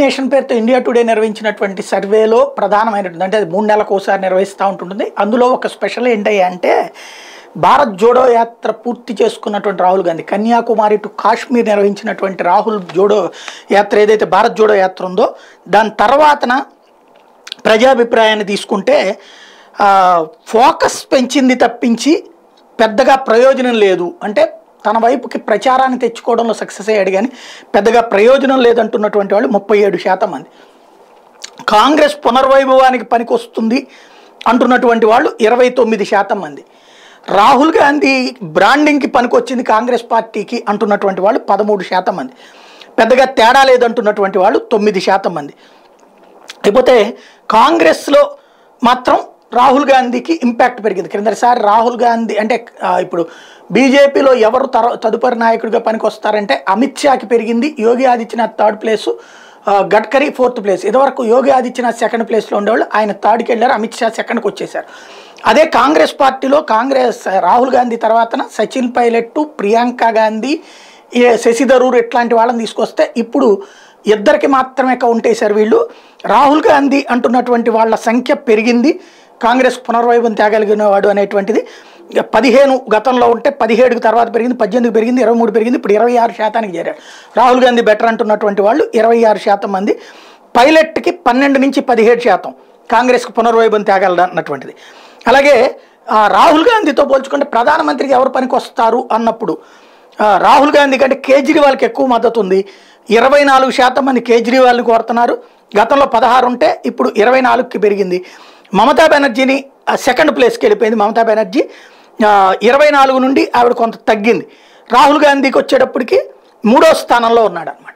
nation పేరుతో India today నిర్వహించినటువంటి సర్వేలో ప్రధానమైనటువంటి అంటే అది మూడు నెలలకు ఒకసారి నిర్వహిస్తూ ఉంటుంది అందులో ఒక స్పెషల్ ఏంటయ్యా అంటే భారత్ జోడో యాత్ర పూర్తి చేసుకున్నటువంటి రాహుల్ గాంధీ కన్యాకుమారి టు కాశ్మీర్ నిర్వహించినటువంటి రాహుల్ జోడో యాత్ర ఏదైతే భారత్ జోడో యాత్ర ఉందో దాని తర్వాతన ప్రజాభిప్రాయాన్ని తీసుకుంటే ఆ, ఫోకస్ పెంచింది తప్పించి పెద్దగా ప్రయోజనం లేదు అంటే తన వైపుకి ప్రచారాన్ని తెచ్చుకోవడంలో సక్సెస్ అయ్యాడు కానీ పెద్దగా ప్రయోజనం లేదంటున్నటువంటి వాళ్ళు ముప్పై ఏడు శాతం మంది కాంగ్రెస్ పునర్వైభవానికి పనికొస్తుంది అంటున్నటువంటి వాళ్ళు ఇరవై తొమ్మిది శాతం మంది రాహుల్ గాంధీ బ్రాండింగ్కి పనికొచ్చింది కాంగ్రెస్ పార్టీకి అంటున్నటువంటి వాళ్ళు పదమూడు శాతం మంది పెద్దగా తేడా లేదంటున్నటువంటి వాళ్ళు తొమ్మిది శాతం మంది అయిపోతే కాంగ్రెస్లో మాత్రం రాహుల్ గాంధీకి ఇంపాక్ట్ పెరిగింది క్రిందటిసారి రాహుల్ గాంధీ అంటే ఆ, ఇప్పుడు బీజేపీలో ఎవరు తర తదుపరి నాయకుడిగా పనికి వస్తారంటే అమిత్ షాకి పెరిగింది యోగి ఆదిత్యనాథ్ థర్డ్ ప్లేసు ఆ, గడ్కరీ ఫోర్త్ ప్లేస్ ఇదివరకు యోగి ఆదిత్యనాథ్ సెకండ్ ప్లేస్లో ఉండేవాళ్ళు ఆయన థర్డ్కి వెళ్ళారు అమిత్ షా సెకండ్కి వచ్చేసారు అదే కాంగ్రెస్ పార్టీలో కాంగ్రెస్ రాహుల్ గాంధీ తర్వాతన సచిన్ పైలట్ ప్రియాంక గాంధీ ఏ శశి థరూర్ ఇట్లాంటి వాళ్ళని తీసుకొస్తే ఇప్పుడు ఇద్దరికి మాత్రమే కౌంట్ వేశారు వీళ్ళు రాహుల్ గాంధీ అంటున్నటువంటి వాళ్ళ సంఖ్య పెరిగింది కాంగ్రెస్ పునర్వైభవం తేగలిగిన వాడు అనేటువంటిది ఇక పదిహేను గతంలో ఉంటే పదిహేడుకి తర్వాత పెరిగింది పద్దెనిమిదికి పెరిగింది ఇరవై మూడు పెరిగింది ఇప్పుడు ఇరవై ఆరు శాతానికి చేరాడు రాహుల్ గాంధీ బెటర్ అంటున్నటువంటి వాళ్ళు ఇరవై ఆరు శాతం మంది పైలట్కి పన్నెండు నుంచి పదిహేడు శాతం కాంగ్రెస్కి పునర్వైభవం తేగలడు అన్నటువంటిది అలాగే ఆ, రాహుల్ గాంధీతో పోల్చుకుంటే ప్రధానమంత్రికి ఎవరు పనికి వస్తారు అన్నప్పుడు ఆ, రాహుల్ గాంధీ కంటే కేజ్రీవాల్కి ఎక్కువ మద్దతు ఉంది ఇరవై నాలుగు శాతం మంది కేజ్రీవాల్ని కోరుతున్నారు గతంలో పదహారు ఉంటే ఇప్పుడు ఇరవై నాలుగుకి పెరిగింది మమతా బెనర్జీని ఆ, సెకండ్ ప్లేస్కి వెళ్ళిపోయింది మమతా బెనర్జీ ఆ, ఇరవై నాలుగు నుండి ఆవిడ కొంత తగ్గింది రాహుల్ గాంధీకి వచ్చేటప్పటికి మూడో స్థానంలో ఉన్నాడు అనమాట